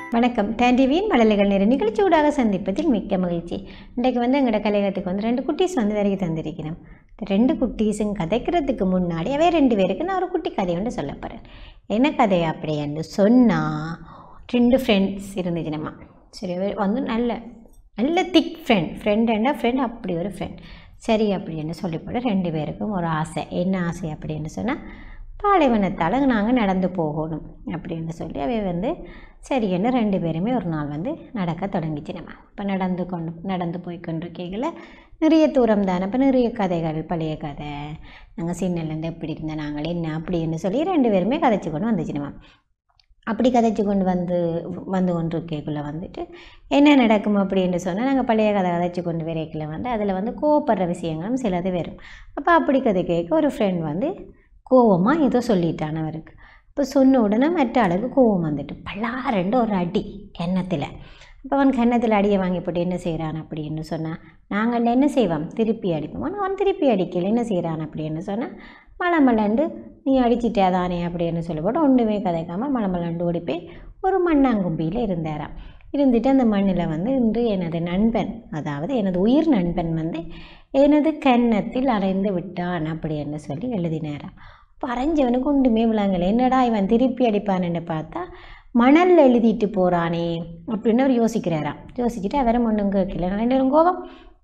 வணக்கம் டேண்டிவியின் மழலைகள் நேர நிகழ்ச்சியூடாக சந்திப்பதில் மிக்க மகிழ்ச்சி இன்றைக்கு வந்து எங்களோட கலையகத்துக்கு வந்து ரெண்டு குட்டீஸ் வந்து வரைக்கு தந்திருக்கிறோம் இந்த ரெண்டு குட்டீஸும் கதைக்கிறதுக்கு முன்னாடி அவே ரெண்டு பேருக்கு நான் ஒரு குட்டி கதை ஒன்று சொல்ல போகிறேன் என்ன கதை அப்படின்னு சொன்னால் ரெண்டு ஃப்ரெண்ட்ஸ் இருந்துச்சு நம்ம சரி அவ வந்து நல்ல நல்ல திக் ஃப்ரெண்ட் ஃப்ரெண்டுன்னா ஃப்ரெண்ட் அப்படி ஒரு ஃப்ரெண்ட் சரி அப்படின்னு சொல்லி போட்டு ரெண்டு பேருக்கும் ஒரு ஆசை என்ன ஆசை அப்படின்னு சொன்னால் பாலைவனத்தால் நாங்கள் நடந்து போகணும் அப்படின்னு சொல்லி அவை வந்து சரின்னு ரெண்டு பேருமே ஒரு நாள் வந்து நடக்க தொடங்கிச்சு நம்ம இப்போ நடந்து கொண்டு நடந்து போய் கொண்டிருக்கையில் நிறைய தூரம் தானே இப்போ நிறைய கதைகள் பழைய கதை நாங்கள் சின்னலேருந்து எப்படி இருந்த நாங்கள் என்ன அப்படின்னு சொல்லி ரெண்டு பேருமே கதைச்சு கொண்டு வந்துச்சு நம்ம அப்படி கதைச்சு கொண்டு வந்து வந்து கொண்டிருக்கைக்குள்ளே வந்துட்டு என்ன நடக்கும் அப்படின்னு சொன்னால் நாங்கள் பழைய கதை கதைச்சு கொண்டு வரைக்குள்ள வந்து அதில் வந்து கோவப்படுற விஷயங்களும் சிலது வரும் அப்போ அப்படி கதை கேட்க ஒரு ஃப்ரெண்ட் வந்து கோவமாக ஏதோ சொல்லிட்டான் அவருக்கு இப்போ சொன்ன உடனே மற்ற ஆளுக்கு கோவம் வந்துட்டு பல்லாரண்டு ஒரு அடி எண்ணத்தில் அப்போ அவன் கன்னத்தில் அடியை வாங்கி போட்டு என்ன செய்கிறான் அப்படின்னு சொன்னால் நாங்கள் என்ன செய்வோம் திருப்பி அடிப்போம் ஆனால் அவன் திருப்பி அடிக்கல என்ன செய்கிறான் அப்படின்னு சொன்னால் மலை மலண்டு நீ அடிச்சிட்டே தானே அப்படின்னு சொல்லி போட்டு ஒன்றுமே கதைக்காமல் மலை மலண்டு ஓடி போய் ஒரு மண்ணாங்கும்பியில் இருந்தாராம் இருந்துட்டு அந்த மண்ணில் வந்து இன்று எனது நண்பன் அதாவது எனது உயிர் நண்பன் வந்து எனது கன்னத்தில் அறைந்து விட்டான் அப்படின்னு சொல்லி எழுதினாராம் பறைஞ்சவனுக்கு ஒன்றுமே விளங்கலை என்னடா இவன் திருப்பி அடிப்பான்னு பார்த்தா மணலில் எழுதிட்டு போகிறானே அப்படின்னு அவர் யோசிக்கிறாராம் யோசிச்சுட்டு அவரை ஒன்றும் கேட்கல ரெண்டு பேரும் கோபம்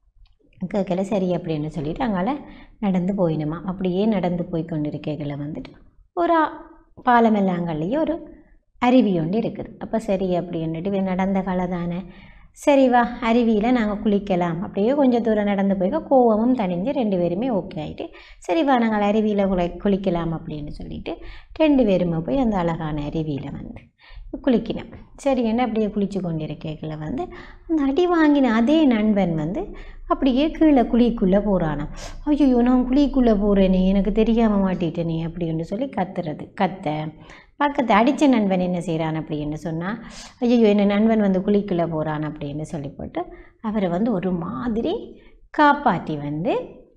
கேட்கல சரி அப்படின்னு சொல்லிட்டு அங்கால நடந்து போயினுமா அப்படியே நடந்து போய் கொண்டிருக்கைகளை வந்துட்டு ஒரு பாலமெல்லாங்கள்லேயே ஒரு அருவி ஒன்று இருக்குது அப்போ சரி அப்படின்னுட்டு இவன் நடந்த கலை தானே சரி வா அருவியில் நாங்கள் குளிக்கலாம் அப்படியே கொஞ்சம் தூரம் நடந்து போய் கோவமும் தணிஞ்சு ரெண்டு பேருமே ஓகே ஆகிட்டு சரி வா நாங்கள் அருவியில் குளி குளிக்கலாம் அப்படின்னு சொல்லிட்டு ரெண்டு பேருமே போய் அந்த அழகான அருவியில் வந்து குளிக்கணும் சரி என்ன அப்படியே குளித்து கொண்டிருக்கைகளில் வந்து அந்த அடி வாங்கின அதே நண்பன் வந்து அப்படியே கீழே குழிக்குள்ளே போகிறானாம் ஐயோ நான் குழிக்குள்ளே போகிறேனே எனக்கு தெரியாமல் மாட்டிட்டேனே அப்படின்னு சொல்லி கத்துறது கத்த பக்கத்து அடித்த நண்பன் என்ன செய்கிறான் அப்படின்னு சொன்னால் ஐயோ என்ன நண்பன் வந்து குழிக்குள்ளே போகிறான் அப்படின்னு சொல்லி போட்டு அவரை வந்து ஒரு மாதிரி காப்பாற்றி வந்து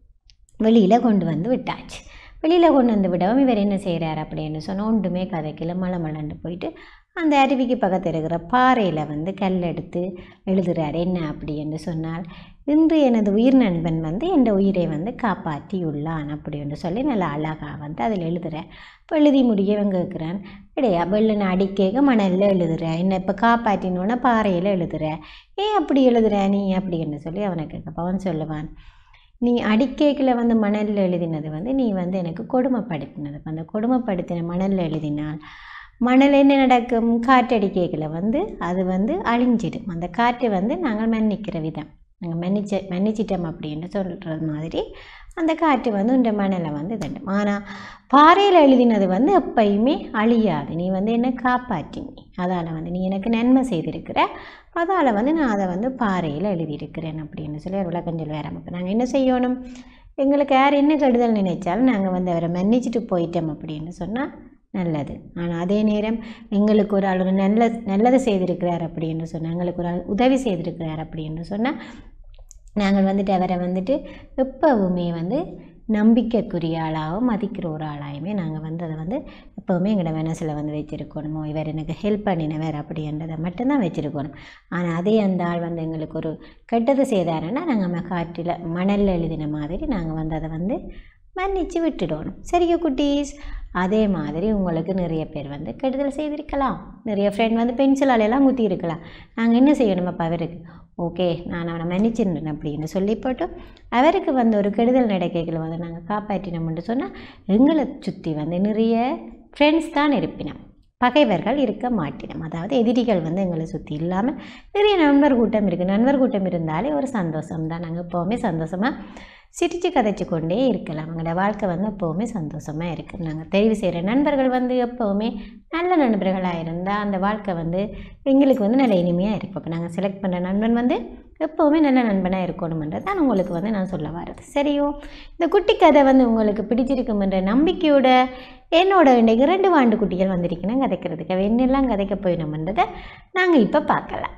வெளியில் கொண்டு வந்து விட்டாச்சு வெளியில் கொண்டு வந்து விடவும் இவர் என்ன செய்கிறார் அப்படின்னு சொன்னால் ஒன்றுமே கதைக்கல மலை மலண்டு போயிட்டு அந்த அருவிக்கு பக்கத்தில் இருக்கிற பாறையில் வந்து கல் எடுத்து எழுதுகிறார் என்ன அப்படின்னு சொன்னால் இன்று எனது உயிர் நண்பன் வந்து என் உயிரை வந்து காப்பாற்றியுள்ளான் அப்படின்னு சொல்லி நல்லா அழகாக வந்து அதில் எழுதுகிறேன் இப்போ எழுதி முடியவன் கேட்குறான் கிடையா வெள்ளனை அடிக்கேக்க மணலில் எழுதுற என்ன இப்போ காப்பாற்றினோன்னா பாறையில் எழுதுற ஏன் அப்படி எழுதுற நீ அப்படின்னு சொல்லி அவனை கேட்க அவன் சொல்லுவான் நீ அடிக்கேக்கில் வந்து மணலில் எழுதினது வந்து நீ வந்து எனக்கு கொடுமைப்படுத்தினது அந்த கொடுமைப்படுத்தின மணலில் எழுதினால் மணல் என்ன நடக்கும் காற்றடிக்கைகளை வந்து அது வந்து அழிஞ்சிடும் அந்த காற்று வந்து நாங்கள் மன்னிக்கிற விதம் நாங்கள் மன்னிச்ச மன்னிச்சிட்டோம் அப்படின்னு சொல்கிறது மாதிரி அந்த காற்று வந்து இந்த மணலை வந்து தண்டும் ஆனால் பாறையில் எழுதினது வந்து எப்பயுமே அழியாது நீ வந்து என்னை காப்பாற்றினி அதால் வந்து நீ எனக்கு நன்மை செய்திருக்கிற அதால் வந்து நான் அதை வந்து பாறையில் எழுதியிருக்கிறேன் அப்படின்னு சொல்லி ஒரு விளக்கம் சொல்லுவார் அப்போ நாங்கள் என்ன செய்யணும் எங்களுக்கு யார் என்ன கெடுதல் நினைச்சாலும் நாங்கள் வந்து அவரை மன்னிச்சிட்டு போயிட்டோம் அப்படின்னு சொன்னால் நல்லது ஆனால் அதே நேரம் எங்களுக்கு ஒரு ஆள் ஒரு நல்ல நல்லது செய்திருக்கிறார் அப்படின்னு சொன்னால் எங்களுக்கு ஒரு ஆள் உதவி செய்திருக்கிறார் அப்படின்னு சொன்னால் நாங்கள் வந்துட்டு அவரை வந்துட்டு எப்போவுமே வந்து நம்பிக்கைக்குரிய ஆளாகவும் மதிக்கிற ஒரு ஆளாயுமே நாங்கள் வந்து அதை வந்து எப்போவுமே எங்களோட மனசில் வந்து வச்சுருக்கணுமோ இவர் எனக்கு ஹெல்ப் பண்ணினவர் அப்படின்றதை மட்டும்தான் வச்சுருக்கணும் ஆனால் அதே அந்த ஆள் வந்து எங்களுக்கு ஒரு கெட்டது செய்தாருன்னா நாங்கள் காற்றில் மணலில் எழுதின மாதிரி நாங்கள் வந்து அதை வந்து மன்னிச்சு விட்டுடணும் சரியா குட்டீஸ் அதே மாதிரி உங்களுக்கு நிறைய பேர் வந்து கெடுதல் செய்திருக்கலாம் நிறைய ஃப்ரெண்ட் வந்து பென்சிலால் எல்லாம் குத்தி இருக்கலாம் நாங்கள் என்ன செய்யணும் அப்போ அவருக்கு ஓகே நான் அவனை மன்னிச்சிருந்தேன் அப்படின்னு சொல்லி போட்டு அவருக்கு வந்து ஒரு கெடுதல் நடக்கைகளை வந்து நாங்கள் காப்பாற்றினோம்னு சொன்னால் எங்களை சுற்றி வந்து நிறைய ஃப்ரெண்ட்ஸ் தான் இருப்பினோம் பகைவர்கள் இருக்க மாட்டினோம் அதாவது எதிரிகள் வந்து எங்களை சுற்றி இல்லாமல் நிறைய நண்பர் கூட்டம் இருக்குது நண்பர் கூட்டம் இருந்தாலே ஒரு சந்தோஷம் தான் நாங்கள் எப்போவுமே சந்தோஷமாக சிரித்து கதைச்சு கொண்டே இருக்கலாம் அவங்களோட வாழ்க்கை வந்து எப்போவுமே சந்தோஷமாக இருக்குது நாங்கள் தெரிவு செய்கிற நண்பர்கள் வந்து எப்போவுமே நல்ல நண்பர்களாக இருந்தால் அந்த வாழ்க்கை வந்து எங்களுக்கு வந்து நல்ல இனிமையாக இருக்கும் இப்போ நாங்கள் செலக்ட் பண்ணுற நண்பன் வந்து எப்போவுமே நல்ல நண்பனாக இருக்கணுமன்றது தான் உங்களுக்கு வந்து நான் சொல்ல வரது சரியோ இந்த குட்டி கதை வந்து உங்களுக்கு பிடிச்சிருக்குமென்ற நம்பிக்கையோட என்னோட இன்றைக்கு ரெண்டு வாண்டு குட்டிகள் வந்திருக்கணும் கதைக்கிறதுக்கு அவ என்னெல்லாம் கதைக்க போயினோம்ன்றதை நாங்கள் இப்போ பார்க்கலாம்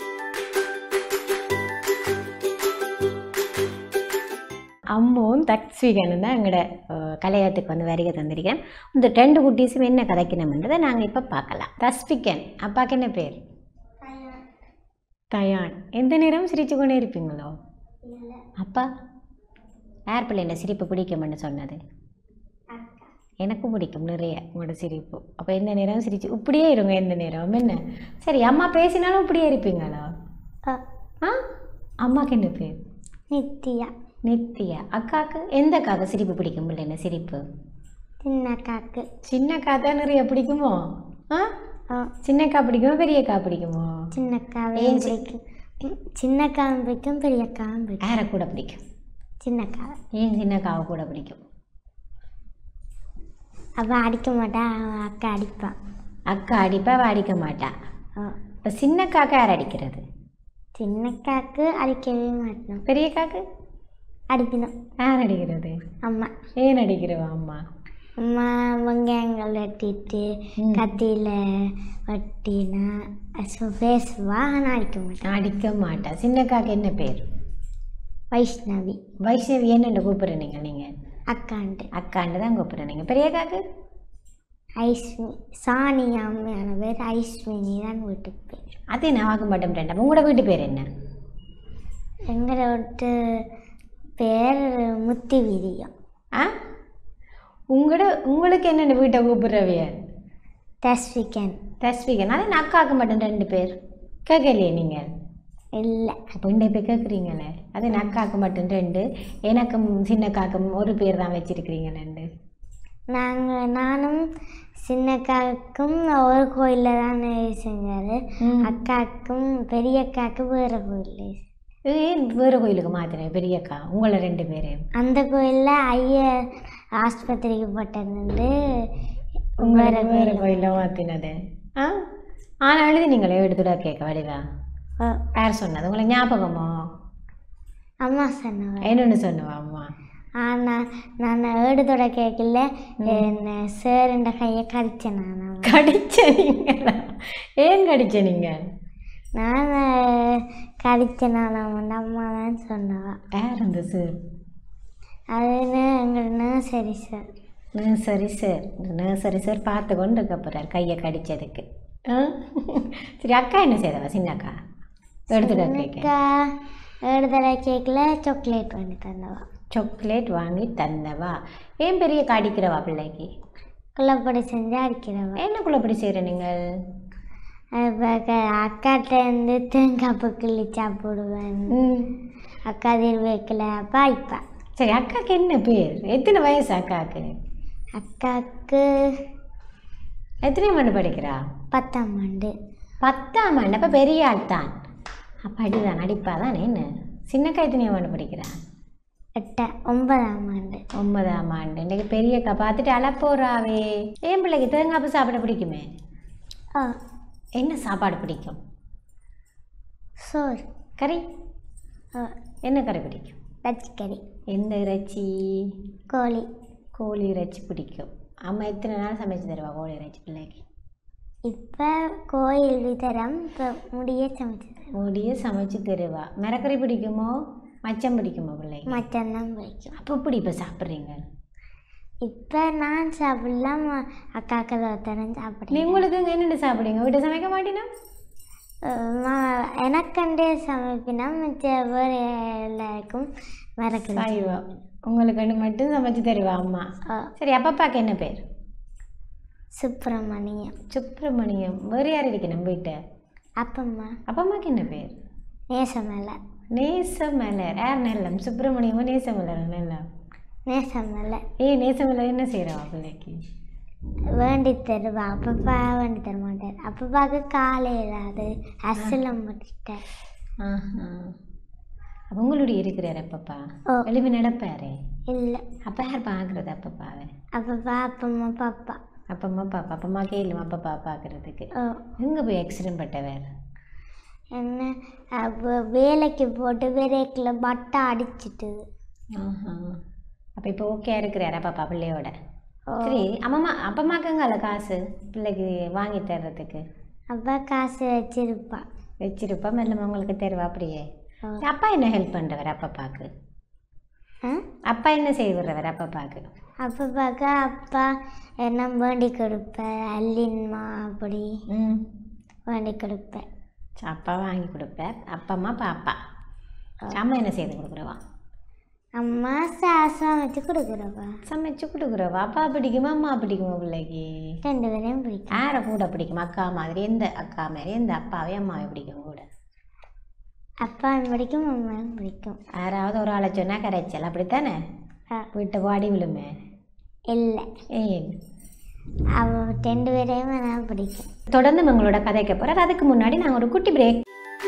அம்மும் தக்ஸ்வீகனும் தான் எங்களோட கலையத்துக்கு வந்து வருகை தந்திருக்கேன் இந்த ரெண்டு குட்டீஸும் என்ன கதைக்கணும்ன்றதை நாங்கள் இப்போ பார்க்கலாம் தஸ்விகன் அப்பாக்கு என்ன பேர் தயான் எந்த நேரம் சிரிச்சு கொண்டே இருப்பீங்களோ அப்பா யார் பிள்ளைண்ட சிரிப்பு பிடிக்கும்னு சொன்னது எனக்கும் பிடிக்கும் நிறைய உங்களோட சிரிப்பு அப்போ எந்த நேரம் சிரிச்சு இப்படியே இருங்க எந்த நேரம் என்ன சரி அம்மா பேசினாலும் இப்படியே இருப்பீங்களா ஆ அம்மாக்கு என்ன பேர் நித்யா நித்யா அக்காவுக்கு எந்த அக்காவுக்கு சிரிப்பு பிடிக்கும் பிள்ளைங்க சிரிப்பு சின்னக்காக்கு சின்னக்கா தான் நிறைய பிடிக்குமோ ஆ ஓ சின்னக்கா பிடிக்குமோ பெரியக்கா பிடிக்குமோ சின்னக்காவையும் ஏன் சி- பிடிக்கும் சின்னக்காவும் பிடிக்கும் பெரியக்காவும் பிடிக்கும் யாரை கூட பிடிக்கும் சின்னக்காவை ஏன் சின்னக்காவை கூட பிடிக்கும் அவள் அடிக்க மாட்டா அவள் அக்கா அடிப்பான் அக்கா அடிப்பா அவ அடிக்க மாட்டா ஓ இப்போ சின்னக்காக்கு யார் அடிக்கிறது சின்னக்காக்கு அடிக்கவே மாட்டோம் பெரியக்காக்கு அடிக்கணும் யார் அடிக்கிறது அம்மா ஏன் அடிக்கிறவா அம்மா அம்மா வெங்காயங்கள் வெட்டிட்டு ம். கத்தியில் வெட்டினா சு- பேசுவா ஆனால் அடிக்க மாட்டான் அடிக்க மாட்டா சின்னக்காக்கு என்ன பேர் வைஷ்ணவி வைஷ்ணவி என்னென்னு கூப்பிடுறீங்க நீங்கள் அக்காண்டு அக்காண்டு தான் கூப்பிடுறீங்க பெரியக்காக்கு ஐஸ்மி சாணி அம்மையான பேர் ஐஸ்மினி தான் வீட்டுக்கு பேர் அது நான் வாங்க மாட்டேன் ரெண்டா உங்களோட வீட்டு பேர் என்ன எங்களை விட்டு பேர் முத்தி வீரியம் ஆ உங்களோட உங்களுக்கு என்னென்ன வீட்டை கூப்பிடுறவிய தஸ்விகன் தஸ்விகன் அது நான் அக்காவுக்கு மட்டும் ரெண்டு பேர் கேட்கலையே நீங்கள் இல்லை அப்போ இந்த இப்போ கேட்குறீங்களே அது நான் அக்காவுக்கு மட்டும் ரெண்டு எனக்கும் சின்னக்காக்கும் ஒரு பேர் தான் வச்சிருக்கிறீங்க ரெண்டு நாங்கள் நானும் சின்னக்காக்கும் ஒரு கோயிலில் தான் செஞ்சார் ம். அக்காக்கும் பெரிய அக்காவுக்கு வேறு கோயில் ஏன் வேறு கோயிலுக்கு மாத்தினேன் பெரியக்கா உங்களை ரெண்டு பேர் அந்த கோயிலில் ஐயர் ஆஸ்பத்திரிக்கு போட்டிருந்து உங்களை வேறு வேறு கோயில் கோயிலில் மாற்றினது ஆ ஆனால் எழுதி நீங்களே எடுத்துடா கேட்க வடிவா ஓ, யார் சொன்னது உங்களுக்கு ஞாபகமோ அம்மா சொன்னவர் என்னன்னு சொன்னவா அம்மா ஆனால் நான் ஏடுதோட கேட்கல என்ன சேருண்ட கையை கடிச்சேன் நான் அவன். கடிச்ச நீங்களா ஏன் கடிச்ச நீங்கள் நான் கடிச்சேன் நான் அவன் அம்மா தான் சொன்னவா யார் அந்த சார் அதுன்னு எங்கன்னா சரி sir nursery sir nursery sir பார்த்து கொண்டு இருக்க போகிறார் கையை கடிச்சதுக்கு ஆ? சரி அக்கா என்ன செய்தவா சின்ன அக்கா எடுத்துட கேட்க அக்கா ஏடுதோட கேட்கல சாக்லேட் வாங்கி தந்தவா சாக்லேட் வாங்கி தந்தவா ஏன் பெரிய கடிக்கிறவா பிள்ளைக்கு குள்ளப்படி செஞ்சு அடிக்கிறவா என்னக்குள்ள அப்படி செய்கிற நீங்கள் இப்போ அக்காட்ட இருந்து தேங்காய் பூ கிள்ளி சாப்பிடுவேன் ம் அக்கா திருவேக்கில் பாய்ப்பா சரி அக்காவுக்கு என்ன பேர் எத்தனை வயசு அக்காவுக்கு அக்காவுக்கு எத்தனை ஆண்டு படிக்கிறா பத்தாம் ஆண்டு பத்தாம் ஆண்டு அப்போ பெரிய ஆள் தான் அப்போ அடிதான் அடிப்பா தானே என்ன சின்னக்கா எத்தனை ஆண்டு படிக்கிறா எட்ட ஒன்பதாம் ஆண்டு ஒன்பதாம் ஆண்டு இன்றைக்கு பெரியக்கா பார்த்துட்டு அழப்போறாவே ஏன் பிள்ளைக்கு தேங்காய் சாப்பிட பிடிக்குமே ஓ என்ன சாப்பாடு பிடிக்கும் சோறு கறி ஓ என்ன கறி பிடிக்கும் பச்சைக்கறி எந்த இறைச்சி கோழி கோழி இறைச்சி பிடிக்கும் அம்மா எத்தனை நாள் சமைச்சு தருவா கோழி இறைச்சி பிள்ளைக்கு இப்போ கோயில் விதரம் இப்போ முடிய சமைச்சது முடிய சமைச்சு தருவா மிரக்கறி பிடிக்குமோ மச்சம் பிடிக்குமோ பிள்ளைக்கு மட்டன்தான் பிடிக்கும் அப்போ இப்படி இப்போ சாப்பிட்றீங்க இப்போ நான் சாப்பிடலாம் அக்காக்கள் ஒருத்தரம் சாப்பிடுறேன் உங்களுக்கு என்னென்ன சாப்பிடுங்க வீட்டை சமைக்க மாட்டீங்கன்னா எனக்கண்டே சமைப்பினா மிச்ச வேறு எல்லாருக்கும் மறக்கல சைவம் உங்களுக்கு மட்டும் சமைச்சு தருவா அம்மா சரி அப்பப்பாக்கு என்ன பேர் சுப்பிரமணியம் சுப்பிரமணியம் வேறு யார் இருக்கு நம்ம வீட்டை அப்பம்மா அப்பம்மாக்கு என்ன பேர் நேசமலை நேசமலர் யார் நெல்லம் சுப்பிரமணியமோ நேசமலர் நெல்லம் நேசமலை ஏ நேசமலர் என்ன செய்கிறவா பிள்ளைக்கு வேண்டி தருவா அப்பப்பா வேண்டி தர மாட்டார் அப்பப்பாவுக்கு காலே இல்லாது அசலம் முடிச்சிட்டார் ஆஹா அப்ப உங்களுடைய இருக்கிறார் அப்பப்பா ஓ. எழுப்பி நடப்பாரு இல்லை அப்போ யார் பார்க்குறது அப்பப்பாவை அப்பப்பா அப்பம்மா பாப்பா அப்பம்மா பாப்பா அப்பம்மா கேளுமா அப்பப்பா பார்க்குறதுக்கு ஓ எங்கே போய் ஆக்சிடென்ட் பட்டவர் என்ன அப்போ வேலைக்கு போட்டு விரைக்கில் பட்டா அடிச்சிட்டுது ஆஹா அப்போ இப்போ ஓகே இருக்கிறார் அப்பப்பா பிள்ளையோட ஓ சரி அம்மம்மா அப்பம்மாக்குங்கள காசு பிள்ளைக்கு வாங்கி தர்றதுக்கு அப்பா காசு வச்சிருப்பா வச்சிருப்பா மெல்ல உங்களுக்கு தருவா அப்படியே ஓ. சரி, அப்பா என்ன ஹெல்ப் பண்ணுறவர் அப்பப்பாக்கு ஆ அப்பா என்ன செய்வார் அப்பப்பாக்கு அப்பப்பாக்கா அப்பா என்ன வேண்டி கொடுப்பேன் அல்லின்மா அப்படி ம் வேண்டி கொடுப்பேன் அப்பா வாங்கி கொடுப்பார் அப்பா அம்மா பாப்பா அம்மா என்ன செய்து கொடுக்குறவா அம்மா சாசம் வச்சு கொடுக்குறப்பா சமைச்சு கொடுக்குறவா அப்பா பிடிக்குமா அம்மா பிடிக்குமா பிள்ளைக்கு ரெண்டு பேரையும் பிடிக்கும் யாரை கூட பிடிக்கும் அக்கா மாதிரி எந்த அக்கா மாதிரி எந்த அப்பாவே அம்மாவை பிடிக்கும் கூட அப்பாவும் பிடிக்கும் அம்மாவும் பிடிக்கும் யாராவது ஒரு ஆளை சொன்னால் கரைச்சல் அப்படித்தானே ஆ, வீட்டை வாடி விழுமே இல்லை ஏன் அவ ரெண்டு பேரையும் எனக்கு பிடிக்கும் தொடர்ந்து உங்களோட கதைக்க போகிறார் அதுக்கு முன்னாடி நாங்கள் ஒரு குட்டி பிரேக்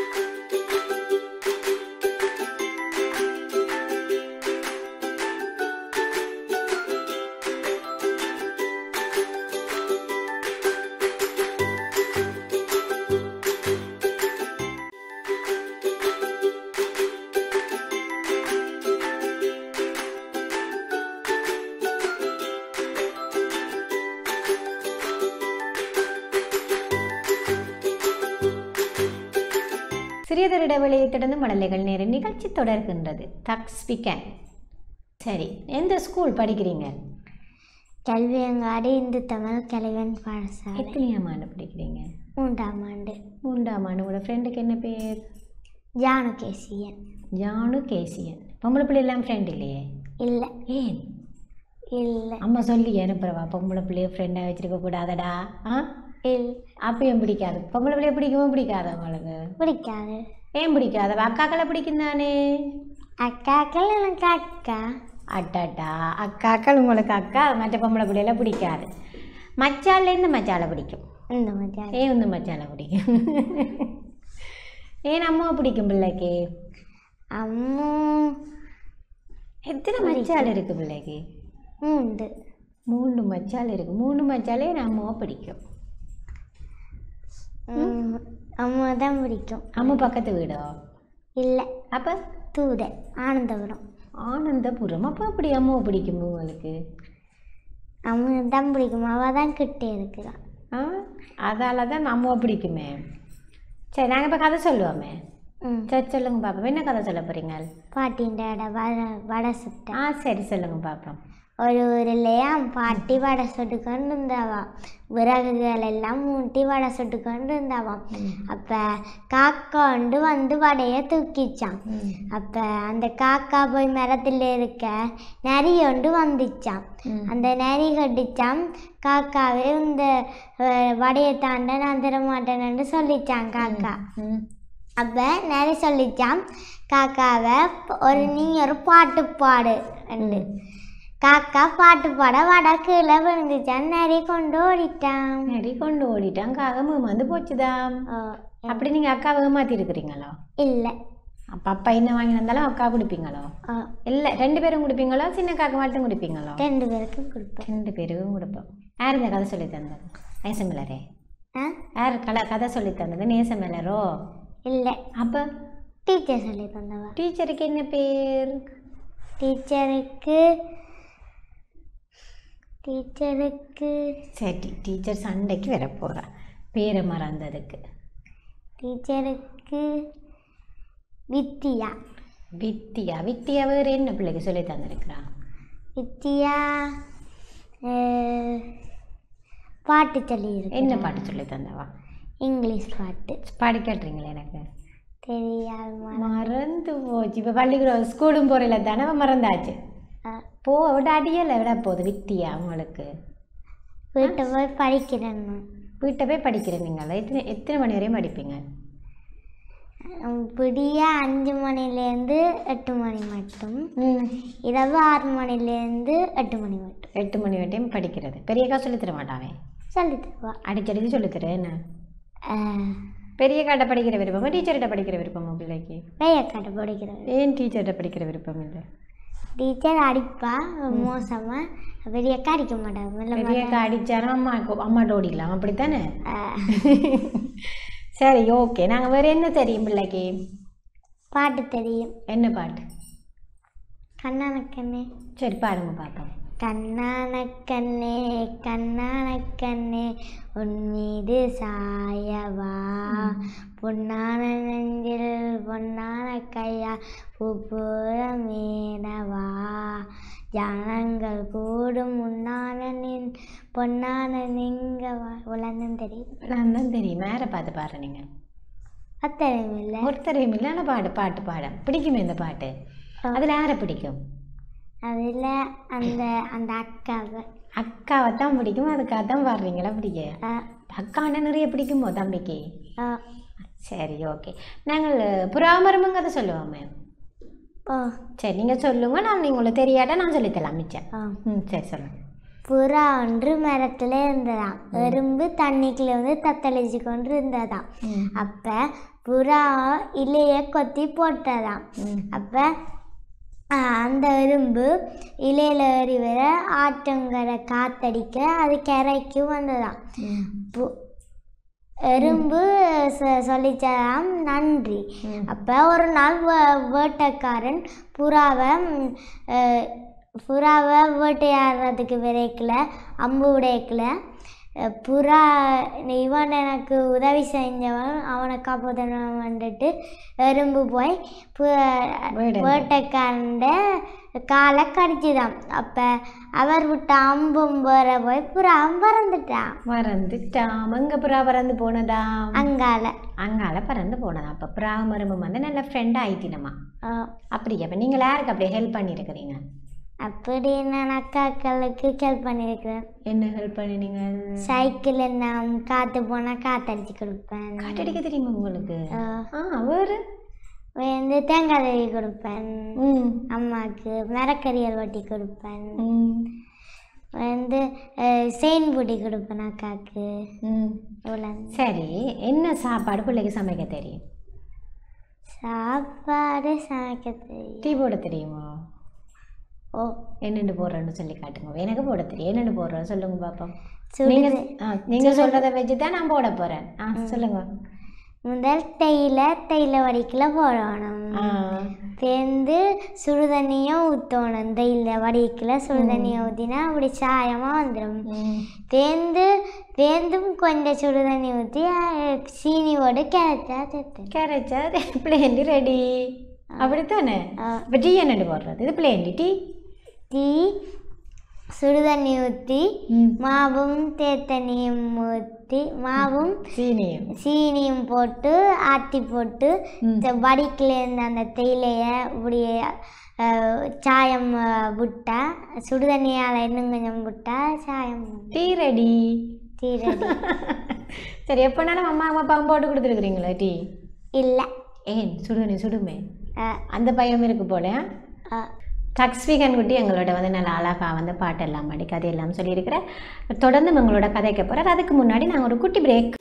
சிறியதொரு இடைவெளியை தொடர்ந்து மழலைகள் நேர நிகழ்ச்சி தொடர்கின்றது தக்ஸ் பிகன் சரி எந்த ஸ்கூல் படிக்கிறீங்க கல்வியங்காடு இந்து தமிழ் கலைவன் பாடசாலை எத்தனையாம் ஆண்டு படிக்கிறீங்க மூன்றாம் ஆண்டு மூன்றாம் ஆண்டு உங்களோட ஃப்ரெண்டுக்கு என்ன பேர் ஜானு கேசியன் ஜானு கேசியன் பொம்பளை பிள்ளை எல்லாம் ஃப்ரெண்ட் இல்லையே இல்லை ஏன் இல்லை அம்மா சொல்லி அனுப்புறவா பொம்பளை பிள்ளைய ஃப்ரெண்டாக வச்சிருக்க கூடாதடா ஆ இல்லை அப்பயும் பிடிக்காது பொம்பளை பிள்ளைய பிடிக்குமா பிடிக்காது உங்களுக்கு பிடிக்காது ஏன் பிடிக்காது அக்காக்களை பிடிக்கும் தானே அக்காக்கள் எனக்கு அக்கா அட்டாட்டா அக்காக்கள் உங்களுக்கு அக்கா மற்ற பொம்பளை பிள்ளையில பிடிக்காது மச்சாலேருந்து மச்சாலை பிடிக்கும் இந்த மாதிரி ஏன் வந்து மச்சாலை பிடிக்கும் ஏன் அம்மாவை பிடிக்கும் பிள்ளைக்கு அம்மு எத்தனை மச்சால் இருக்கு பிள்ளைக்கு உண்டு மூணு மச்சால் இருக்கு மூணு மச்சாலே என் அம்மாவை பிடிக்கும் ம், அம்மா தான் பிடிக்கும் அம்மா பக்கத்து வீடோ இல்லை அப்போ தூத ஆனந்தபுரம் ஆனந்தபுரம் அப்போ அப்படி அம்மாவை பிடிக்கும் உங்களுக்கு அம்மா தான் பிடிக்கும் அவள் தான் கிட்டே இருக்கிறான் ஆ அதால தான் அம்மாவை பிடிக்குமே சரி நாங்கள் இப்போ கதை சொல்லுவோமே ம் சரி சொல்லுங்க பாப்போம் என்ன கதை சொல்ல போகிறீங்க பாட்டின்ற இடம் வடை வடை சுட்டேன் ஆ சரி சொல்லுங்க பாப்போம் ஒரு ஊர்லையா பாட்டி வடை சுட்டு கொண்டு இருந்தாவா விறகுகள் எல்லாம் மூட்டி வடை சுட்டு கொண்டு இருந்தாவாம் அப்போ காக்கா ஒன்று வந்து வடையை தூக்கிச்சான் ம். அப்போ அந்த காக்கா போய் மரத்தில் இருக்க நரி ஒன்று வந்துச்சான் ம். அந்த நரி கட்டிச்சான் காக்காவே இந்த அஹ், வடையை தாண்ட நான் தர மாட்டேன்னு சொல்லிச்சான் காக்கா ம். அப்போ நரி சொல்லிச்சான் காக்காவை ஒரு நீ ஒரு பாட்டு பாடு என்று காக்கா பாட்டு பாட வடை கீழே விழுந்துச்சான் நரி கொண்டு ஓடிட்டான் நெறி கொண்டு ஓடிட்டான் காகம் வந்து போச்சுதாம் ஓ, அப்படி நீங்கள் அக்காவை ஏமாத்தி இருக்கிறீங்களோ இல்லை அப்போ அப்பா என்ன வாங்கி வந்தாலும் அக்கா குடிப்பீங்களோ ஓ, இல்லை ரெண்டு பேரும் குடிப்பீங்களோ சின்ன காக்க மட்டும் குடிப்பீங்களோ ரெண்டு பேருக்கும் கொடுப்பேன் ரெண்டு பேருக்கும் கொடுப்போம் யார் இந்த கதை சொல்லி தந்தது நேசமலரே ஆ யார் கல கதை சொல்லி தந்தது நேசமலரோ இல்லை அப்போ டீச்சர் சொல்லி தந்தவா டீச்சருக்கு என்ன பேர் டீச்சருக்கு டீச்சருக்கு சரி டீச்சர் சண்டைக்கு வர போகிறா பேரை மறந்ததுக்கு டீச்சருக்கு வித்தியா வித்தியா வித்தியா வேறு என்ன பிள்ளைக்கு சொல்லி தந்திருக்கிறா வித்தியா அஹ், பாட்டு சொல்லியிருக்கு என்ன பாட்டு சொல்லி தந்தவா இங்கிலீஷ் பாட்டு பாடி கேட்டுறீங்களா எனக்கு தெரியாது ம- மறந்து போச்சு இப்போ பள்ளிக்கூடம் ஸ்கூலும் போகிறல தானே அவ மறந்தாச்சு அஹ், போ விட அடியலை விட போகுது வித்தியா உங்களுக்கு வீட்டை போய் படிக்கிறேன் நான். வீட்டை போய் படிக்கிறேன் நீங்கள் எத்தனை எத்தனை மணி வரையும் படிப்பீங்க உம், விடிய அஞ்சு மணிலேருந்து எட்டு மணி மட்டும் ம் இரவு ஆறு மணிலேருந்து எட்டு மணி மட்டும் எட்டு மணி வரையும் படிக்கிறது பெரியக்கா சொல்லித் தர மாட்டாவே சொல்லி தருவா அடிச்சடிச்சு சொல்லித் தரேன் என்ன அஹ், பெரிய காட்ட படிக்கிற விருப்பமா டீச்சர்கிட்ட படிக்கிற விருப்பமா பிள்ளைக்கு வெய்யக்காட்டை படிக்கிறது ஏன் டீச்சர்கிட்ட படிக்கிற விருப்பம் இல்லை டீச்சர் அடிப்பா மோசமாக பெரியக்கா அடிக்க மாட்டாங்க மெல்ல பெரியக்கா அடிச்சாலும் அம்மா அம்மாட்ட ஓடிடலாம் அப்படித்தானே அஹ், சரி ஓகே நாங்கள் வேறு என்ன தெரியும் பிள்ளைக்கு பாட்டு தெரியும் என்ன பாட்டு கண்ணான கண்ணே சரி பாருங்க பார்ப்போம் கண்ணான கண்ணே கண்ணான கண்ணே உன் மீது சாயவா பொன்னான நெஞ்சில் பொன்னான கையா பூப்புற மேனவா ஜனங்கள் கூடும் முன்னான நின் பொன்னான நீங்கவா உலகம் தெரியும் நான் தான் தெரியும் மேலே பார்த்து பாரு நீங்கள் அத்தனையும் இல்லை ஒருத்தரையும் இல்லைன்னா பாடு பாட்டு பாட பிடிக்குமே இந்த பாட்டு அதில் யாரை பிடிக்கும் அதில் அந்த அந்த அக்காவை அக்காவை தான் பிடிக்கும் அதுக்காக தான் பாடுறீங்களா பிடிக்க ஆ, அக்காண்ட நிறைய பிடிக்குமோ தம்பிக்கு ஆ, சரி ஓகே நாங்கள் புறாமரமும் கதை சொல்லுவோமே ஓ சரி நீங்கள் சொல்லுங்க நான் உங்களுக்கு தெரியாட்டா நான் சொல்லித்தரலாம் மிச்சம் ஆ ம் சரி சொல்லுங்க புறா ஒன்று மரத்தில் இருந்ததாம் எறும்பு தண்ணிக்குள்ள வந்து தத்தளிச்சு கொண்டு இருந்ததாம் ம் அப்போ புறா இலைய கொத்தி போட்டதாம் ம் அப்போ அந்த எறும்பு இலையில ஏறி வர ஆற்றங்கரை காத்தடிக்க அது கரைக்கு வந்ததாம் ம் பு- எறும்பு சொ- சொல்லிச்சதாம் நன்றி ம். அப்போ ஒரு நாள் வே- வேட்டைக்காரன் புறாவை ம், அஹ், புறாவை வேட்டையாடுறதுக்கு விரைக்கல அம்பு உடைக்கல அஹ், புறா இவன் எனக்கு உதவி செஞ்சவன் அவனை காப்பாற்றணும் வந்துட்டு எறும்பு போய் பு- வேடை. வேட்டைக்காரண்ட காலை கடிச்சுதான் அப்போ அவர் விட்ட அம்பும் வேற போய் புறாவும் பறந்துட்டான் மறந்துட்டாம் எங்க புறா பறந்து போனதாம் அங்கால அங்கால பறந்து போனதாம் அப்போ புறா மருமம் வந்து நல்ல ஃப்ரெண்ட் ஆயிட்டினமா அஹ், அப்படியா அப்போ நீங்கள் யாருக்கு அப்படியே ஹெல்ப் பண்ணியிருக்கிறீங்க அப்படி நான் அக்காக்களுக்கு ஹெல்ப் பண்ணியிருக்கிறேன் என்ன ஹெல்ப் பண்ணினீங்க சைக்கிளில் நான் காற்று போனால் காற்றடிச்சு கொடுப்பேன் காட்டடிக்க தெரியுமா உங்களுக்கு அஹ், ஆ வேறு வந்து தேங்காய் தவி கொடுப்பேன் ம் அம்மாவுக்கு மரக்கறியல் வட்டி கொடுப்பேன் ம் வந்து அஹ், செயின் பூட்டி கொடுப்பேன் அக்காவுக்கு ம் இவ்வளோ சரி என்ன சாப்பாடு பிள்ளைக்கு சமைக்க தெரியும் சாப்பாடு சமைக்க தெரியும் டீ போட தெரியுமா ஓ என்னென்னு போடுறேன்னு சொல்லி காட்டுங்க எனக்கு போட தெரியும் என்னென்னு போடுறோம் சொல்லுங்க பாப்போம் சுடு நீங்க ஆ நீங்க சொல்றத வச்சு தான் நான் போட போறேன் ஆ சொல்லுங்க முதல் தேயிலை தேயிலை வடிக்கல போடணும் ஆ தேர்ந்து சுடு தண்ணியும் ஊற்றணும் தேயிலை வடிக்கல சுடு தண்ணியை ஊற்றினா அப்படி சாயமாக வந்துடும் ம். தேர்ந்து தேர்ந்தும் கொஞ்சம் சுடு தண்ணி ஊற்றி சீனியோடு கேரட்டா சேர்த்தேன் கரைச்சா பிளேண்டி ரெடி அப்படித்தானே இப்போ டீ என்னென்னு போடுறது இது பிளேண்டி டீ டீ சுடு தண்ணி ஊற்றி ம் மாவும் தேத்தண்ணியும் ஊற்றி மாவும் சீனியும் சீனியும் போட்டு ஆட்டி போட்டு ம். இந்த வடிக்கில் இருந்த அந்த தேயிலையை இப்படி அஹ், சாயம் அஹ், விட்டா சுடு தண்ணியால் இன்னும் கொஞ்சம் விட்டா சாயம் டீ ரெடி தீரடி சரி எப்போனாலும் அம்மா அம்மா அப்பாவும் போட்டு கொடுத்துருக்குறீங்களா டீ இல்லை ஏன் சுடுதண்ணி சுடுமே அந்த பயம் இருக்கு போல அஹ், தக்ஸ்வீகன் குட்டி எங்களோட வந்து நல்ல அழகாக வந்து பாட்டெல்லாம் பாடி கதையெல்லாம் சொல்லியிருக்கிறேன் தொடர்ந்து உங்களோட கதைக்க போகிறார் அதுக்கு முன்னாடி நாங்கள் ஒரு குட்டி பிரேக்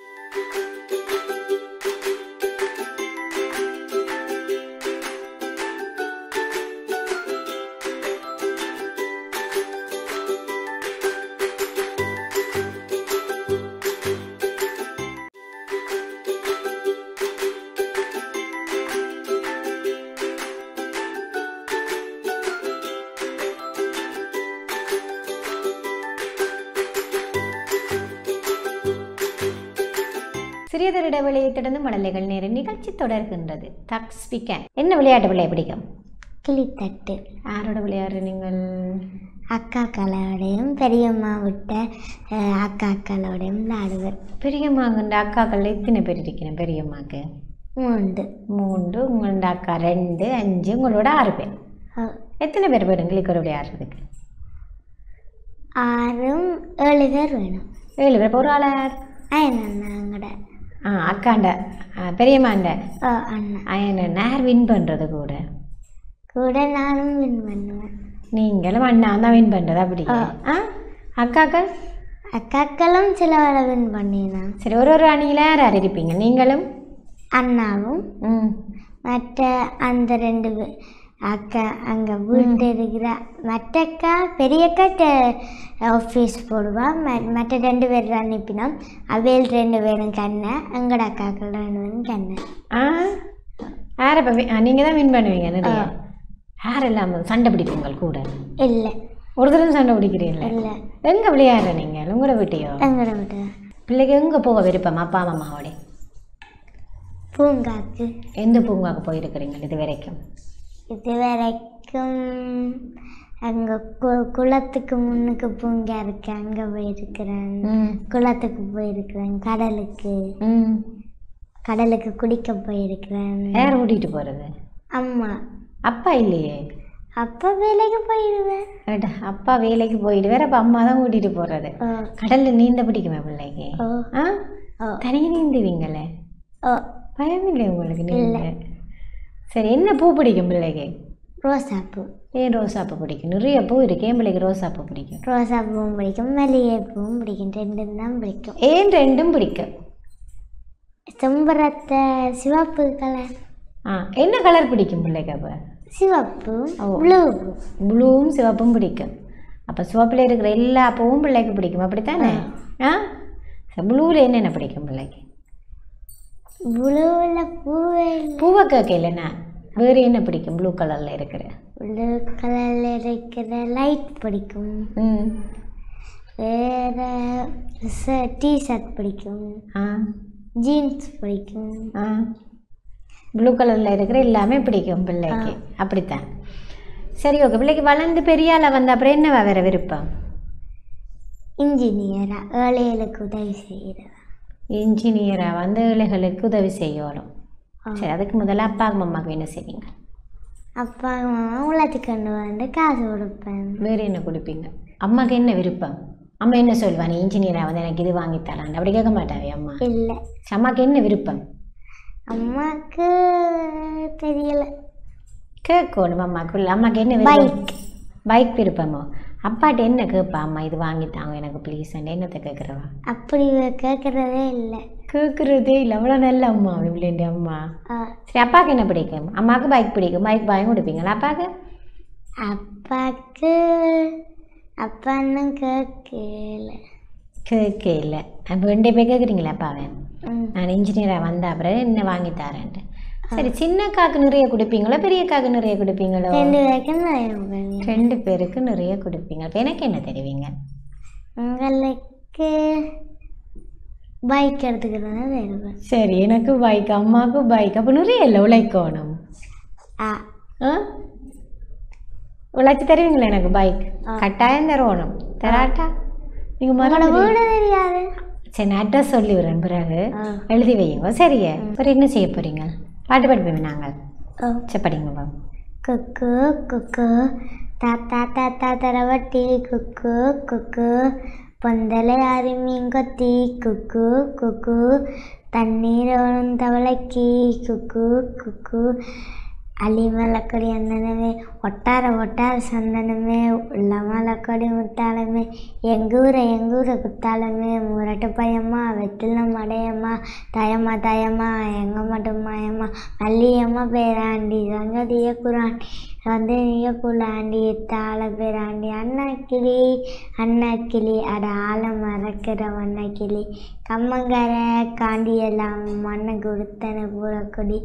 சிறியதொரு இடைவெளியை தொடர்ந்து மடலைகள் நேர நிகழ்ச்சி தொடர்கின்றது தக்ஸ்விகன் என்ன விளையாட்டு பிள்ளை பிடிக்கும் கிளித்தட்டு யாரோட விளையாடுற நீங்கள் அக்காக்களோடையும் பெரியம்மா விட்ட அஹ், அக்காக்களோடையும் விளையாடுவேன் பெரியம்மாங்கண்ட அக்காக்கள் எத்தனை பேர் இருக்கிறேன் பெரியம்மாக்கு மூண்டு மூன்று உங்களோட அக்கா ரெண்டு அஞ்சு உங்களோட ஆறு பேர் அஹ், எத்தனை பேர் வேணும் கிளிக்கு ஒரு விளையாடுறதுக்கு ஆறும் ஏழு பேர் வேணும் ஏழு பேர் இப்ப ஒரு ஆள் யார் அயனண்ணாங்கட ஆ அக்காண்ட ஆ, பெரியம்மாண்ட ஓ அண்ணா அயன் நேர் வின் பண்ணுறது கூட கூட நானும் வின் பண்ணுவேன் நீங்களும் அண்ணா தான் வின் பண்ணுறது அப்படி ஆ அக்காக்கள் அக்காக்களும் சில வேலை வின் பண்ணினான் சரி ஒரு ஒரு அணியில் யார் யார் இருப்பீங்க நீங்களும் அண்ணாவும் ம் மற்ற அந்த ரெண்டு பே- அக்கா அங்கே வீட்டு இருக்கிற மற்ற அக்கா பெரிய அக்கா ஆஃபீஸ் போடுவா ம- மற்ற ரெண்டு பேர் அனுப்பினோம் அவையில் ரெண்டு பேரும் கண்ணை எங்கட அக்காக்கள் ரெண்டு பேரும் கண்ணை ஆ யார் இப்போ நீங்கள் தான் வின் பண்ணுவீங்க நிறைய யார் இல்லாமல் சண்டை பிடிப்பீங்க கூட இல்லை ஒரு தடவை சண்டை பிடிக்கிறீங்களா இல்லை எங்கே விளையாடுற நீங்கள் உங்களோட வீட்டையோ எங்கட வீட்டு பிள்ளைக்கு எங்கே போக விருப்பம் அப்பா அம்மாவோட பூங்காக்கு எந்த பூங்காவுக்கு போயிருக்கிறீங்க இது வரைக்கும் இது வரைக்கும் அங்கே கு குளத்துக்கு முன்னுக்கு பூங்கா இருக்கு அங்கே போயிருக்கிறேன் ம் குளத்துக்கு போயிருக்கிறேன் கடலுக்கு ம் கடலுக்கு குடிக்க போயிருக்கிறேன் யார் கூட்டிகிட்டு போகிறது அம்மா அப்பா இல்லையே அப்பா வேலைக்கு போயிடுவேன் அட, அப்பா வேலைக்கு போயிட்டு வேற அப்போ அம்மா தான் கூட்டிகிட்டு போகிறது ஓ கடலில் நீந்த பிடிக்குமே பிள்ளைக்கு ஓ ஆ ஓ தனியாக நீந்துவீங்களே ஓ பயமில்லை உங்களுக்கு நீந்த சரி என்ன பூ பிடிக்கும் பிள்ளைக்கு ரோசாப்பூ ஏன் ரோசாப்பூ பிடிக்கும் நிறைய பூ இருக்கு ஏன் பிள்ளைக்கு ரோசாப்பூ பிடிக்கும் ரோசாப்பூவும் பிடிக்கும் மல்லிகை பூவும் பிடிக்கும் ரெண்டும் தான் பிடிக்கும் ஏன் ரெண்டும் பிடிக்கும் செம்பரத்தை சிவப்பு கலர் ஆ என்ன கலர் பிடிக்கும் பிள்ளைக்கு அப்போ சிவப்பு ஓ. ப்ளூ பூ ப்ளூவும் சிவப்பும் பிடிக்கும் அப்போ சிவப்பில் இருக்கிற எல்லா பூவும் பிள்ளைக்கு பிடிக்கும் அப்படித்தானே ஆ ப்ளூவில் என்னென்ன பிடிக்கும் பிள்ளைக்கு ப்ளூவில் பூவே பூவை கேட்கலண்ணா வேறு என்ன பிடிக்கும் ப்ளூ கலரில் இருக்கிற ப்ளூ கலரில் இருக்கிற லைட் பிடிக்கும் ம் வேற டிஷர்ட் பிடிக்கும் ஆ ஜீன்ஸ் பிடிக்கும் ஆ ப்ளூ கலரில் இருக்கிற எல்லாமே பிடிக்கும் பிள்ளைக்கு அப்படித்தான் சரி ஓகே பிள்ளைக்கு வளர்ந்து பெரிய ஆளா வந்த அப்புறம் என்ன வேற விருப்பம் இன்ஜினியராக ஏழைகளுக்கு உதவி செய்கிறவா இன்ஜினியராக வந்து ஏழைகளுக்கு உதவி செய்யணும் ஆ. சரி அதுக்கு முதல்ல அப்பாவுக்கு அம்மாவுக்கு என்ன செய்வீங்க அப்பா அம்மா உழைச்சி கொண்டு வந்து காசு கொடுப்பேன் வேறு என்ன கொடுப்பீங்க அம்மாவுக்கு என்ன விருப்பம் அம்மா என்ன சொல்லுவா நீ இன்ஜினியராக வந்து எனக்கு இது வாங்கி தரான் அப்படி கேட்க மாட்டாவே அம்மா இல்லை சரி, அம்மாவுக்கு என்ன விருப்பம் அம்மாவுக்கு தெரியல கேட்கணும் அம்மாவுக்கு இல்லை அம்மாவுக்கு என்ன விருப்பம் பைக் விருப்பமோ அப்பாட்ட என்ன கேட்பா அம்மா இது வாங்கித்தாங்க எனக்கு ப்ளீஸ் என்னத்தை கேட்குறவா அப்படி கேட்குறதே இல்லை கேட்குறதே இல்லை அவ்வளோ நல்ல அம்மா இவ்வளோண்டி அம்மா ஆ, சரி அப்பாவுக்கு என்ன பிடிக்கும் அம்மாவுக்கு பைக் பிடிக்கும் பைக் வாங்கி கொடுப்பீங்களா அப்பாவுக்கு அப்பாவுக்கு அப்பா இன்னும் கேட்கல கேட்க இல்லை அப்போ ரெண்டு பேர் கேட்குறீங்களா அப்பாவை ம் நான் இன்ஜினியராக வந்த அப்புறம் என்ன வாங்கி தரேன்ட்டு சரி சின்ன காக்கு நிறைய கொடுப்பீங்களோ பெரிய காக்கு நிறைய கொடுப்பீங்களோ ரெண்டு பேருக்கும் நிறைய உதவி. ரெண்டு பேருக்கு நிறைய கொடுப்பீங்க அப்போ எனக்கு என்ன தருவீங்க உங்களுக்கு பைக் எடுத்துக்கிறது தருவேன் சரி எனக்கு பைக் அம்மாவுக்கு பைக் அப்போ நிறைய இல்லை உழைக்கணும் ஆ ஆ உழைச்சி தருவீங்களா எனக்கு பைக் ஆ. கட்டாயம் தருவணும் தராட்டா நீங்கள் உங்களோட மரம் வீடு தெரியாது சரி நான் அட்ரஸ் சொல்லி விடுறேன் பிறகு ஆ. எழுதி வையுங்க சரியே அப்புறம் என்ன செய்ய போறீங்க பாட்டு படிப்பீங்க நாங்கள் ஓ சரி படிங்க பாபு குக்கு குக்கு தாத்தா தாத்தா தரவட்டி குக்கு குக்கு பொந்தலை ஆறு மீன் கொத்தி குக்கு குக்கு தண்ணீர் வரும் தவளைக்கு குக்கு குக்கு அலிமலக்கொடி அந்தனமே ஒட்டார ஒட்டார சந்தனமே உள்ள மலக்கொடி முத்தாளமே எங்கூர எங்கூர குத்தாளமே முரட்டு பயமா வெத்தில மடையம்மா தயமா தயமா எங்க மட்டும் மாயம்மா மல்லியம்மா பேராண்டி சங்கதிய குராண்டி சந்தனிய குலாண்டி தாள பேராண்டி அண்ணா கிளி அண்ணா கிளி அட ஆழ மறக்கிற வண்ண கிளி கம்மங்கர காண்டி எல்லாம் மண்ணை கொடுத்தன பூரக்கொடி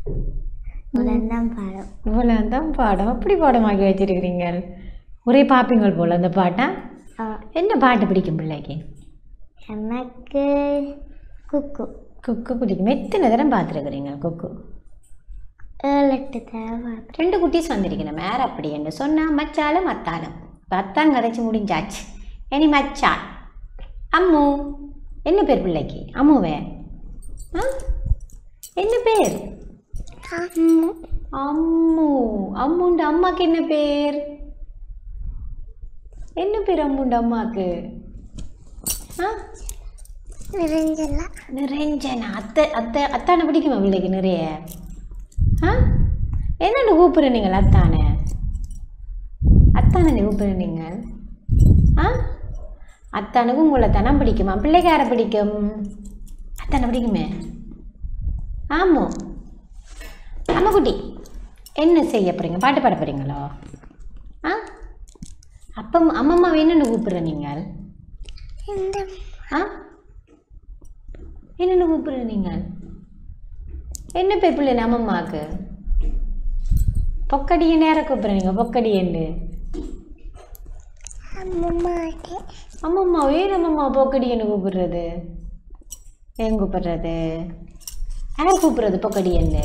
உடன்தான் பாடம் இவ்வளோ தான் பாடம் அப்படி பாடமாக்கி வச்சிருக்கிறீங்க ஒரே பாப்பீங்கள் போல் அந்த பாட்டா ஆ, என்ன பாட்டு பிடிக்கும் பிள்ளைக்கு எனக்கு குக்கு குக்கு பிடிக்கும் எத்தனை தரம் பார்த்துருக்குறீங்க குக்கு ஏழு எட்டு தடவை பார்த்தேன். ரெண்டு குட்டீஸ் வந்திருக்கணும் வேற அப்படி என்று சொன்னால் மச்சாலும் மத்தாலும் இப்போ அத்தான் கதைச்சு முடிஞ்சாச்சு இனி மச்சான் அம்மு என்ன பேர் பிள்ளைக்கு அம்முவே ஆ என்ன பேர் அம்மு அம்முண்ட அம்மாக்கு என்ன பேர் என்ன பேர் அம்முண்ட அம்மாக்கு ஆ நிரஞ்சனா அத்தை அத்தை அத்தானை பிடிக்குமா பிள்ளைக்கு நிறைய ஆ என்னென்னு கூப்பிடுற நீங்கள் அத்தானை அத்தானை கூப்பிடுற நீங்கள் ஆ அத்தானுக்கு உங்களை தானே பிடிக்குமா பிள்ளைக்கு யாரை பிடிக்கும் அத்தானை பிடிக்குமே ஆமோ அம்மா குட்டி என்ன செய்ய போகிறீங்க பாட்டு பாட போகிறீங்களோ ஆ அப்பா அம்மம்மா என்னென்னு கூப்பிடுற நீங்கள் ஆ என்னென்னு கூப்பிடுற நீங்கள் என்ன பேர் பிள்ளை அம்மம்மாவுக்கு பொக்கடியை நேரம் கூப்பிட்றீங்க பொக்கடியன்னு அம்மம்மா ஏன் அம்மம்மா பொக்கடியன்னு கூப்பிடுறது ஏன் கூப்பிடுறது யார் கூப்பிடுறது பொக்கடியன்னு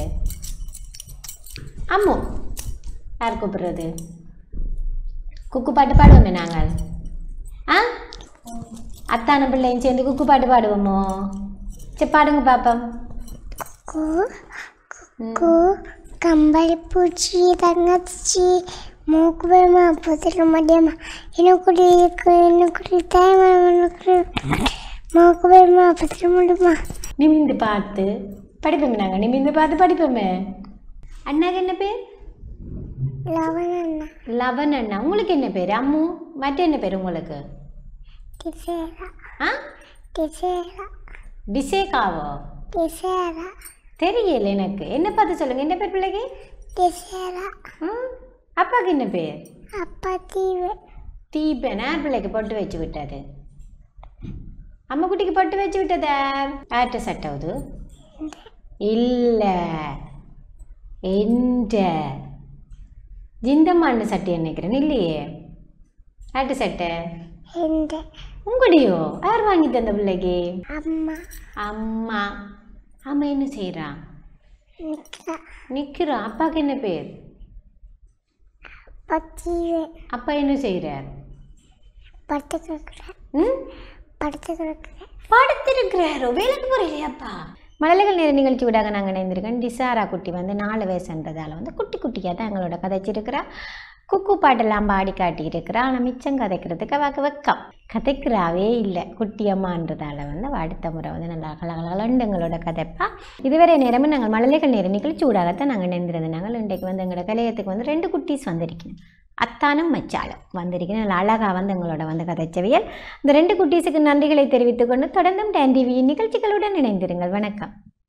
அம்மு யார் கூப்பிடுறது குக்கு பாட்டு பாடுவோமே நாங்கள் ஆ அத்தான பிள்ளையும் சேர்ந்து குக்கு பாட்டு பாடுவோமோ சரி பாடுங்க பாப்போம் கு கு கம்பளி பூச்சி தங்கச்சி மூக்கு பெருமா புதிர மடியம்மா இன்னுக்குடி இருக்கு இன்னுக்குடி தாய்மரம் இன்னுக்குடி மூக்கு பெருமா புதிர முடியுமா நிமிந்து பார்த்து படிப்போமே நாங்கள் நிமிந்து பார்த்து படிப்போமே அண்ணாக்கு என்ன பேர் லவன் அண்ணா லவன் அண்ணா உங்களுக்கு என்ன பேர் அம்மு மற்ற என்ன பேர் உங்களுக்கு டிசேரா ஆ டிசேரா டிசேகாவோ டிசேரா தெரியல எனக்கு என்ன பார்த்து சொல்லுங்க என்ன பேர் பிள்ளைக்கு டிசேரா ம் அப்பாவுக்கு என்ன பேர் அப்பா தீவு தீபன் யார் பிள்ளைக்கு பொட்டு வச்சு விட்டாரு அம்மா குட்டிக்கு பொட்டு வச்சு விட்டதா யார்கிட்ட சட்டாவது இல்லை எந்த ஜிந்தம்மான்னு சட்டை நினைக்கிறேன் இல்லையே யார்கிட்ட சட்டை இந்த உங்களையோ யார் வாங்கி தந்த பிள்ளைக்கு அம்மா அம்மா அம்மா என்ன செய்கிறான் நிற்கிறா நிற்கிறான் அப்பாவுக்கு என்ன பேர் அப்பா தீவு அப்பா என்ன செய்கிறார் படுத்து கிடக்குறேன் ம் படுத்து கிடக்குறேன் படுத்திருக்கிறாரோ வேலைக்கு போகிறீங்களாப்பா மழலைகள் நேர நிகழ்ச்சி விடாக நாங்கள் இணைந்திருக்கோம் டிசாரா குட்டி வந்து நாலு வயசுன்றதால வந்து குட்டி குட்டியாக தான் எங்களோட கதைச்சிருக்கிறா குக்கு பாட்டெல்லாம் பாடி காட்டியிருக்கிறா ஆனால் மிச்சம் கதைக்கிறதுக்கு அவக்கு வெக்கம் கதைக்கிறாவே இல்லை குட்டியம்மான்றதால வந்து அவ அடுத்த முறை வந்து நல்லா கலகலகலண்டு எங்களோட கதைப்பா இதுவரை நேரமும் நாங்கள் மழலைகள் நேர நிகழ்ச்சி ஊடாகத்தான் நாங்கள் இணைந்திருந்தோம் நாங்கள் இன்றைக்கு வந்து எங்களோட கலையத்துக்கு வந்து ரெண்டு குட்டீஸ் வந்திருக்கணும் அத்தானும் மச்சாலும் வந்திருக்கணும் நல்லா அழகாக வந்து எங்களோட வந்து கதைச்சவியல் இந்த ரெண்டு குட்டீஸுக்கு நன்றிகளை தெரிவித்துக் கொண்டு தொடர்ந்தும் டேன் டிவியின் நிகழ்ச்சிகளுடன் இணைந்திருங்கள் வணக்கம்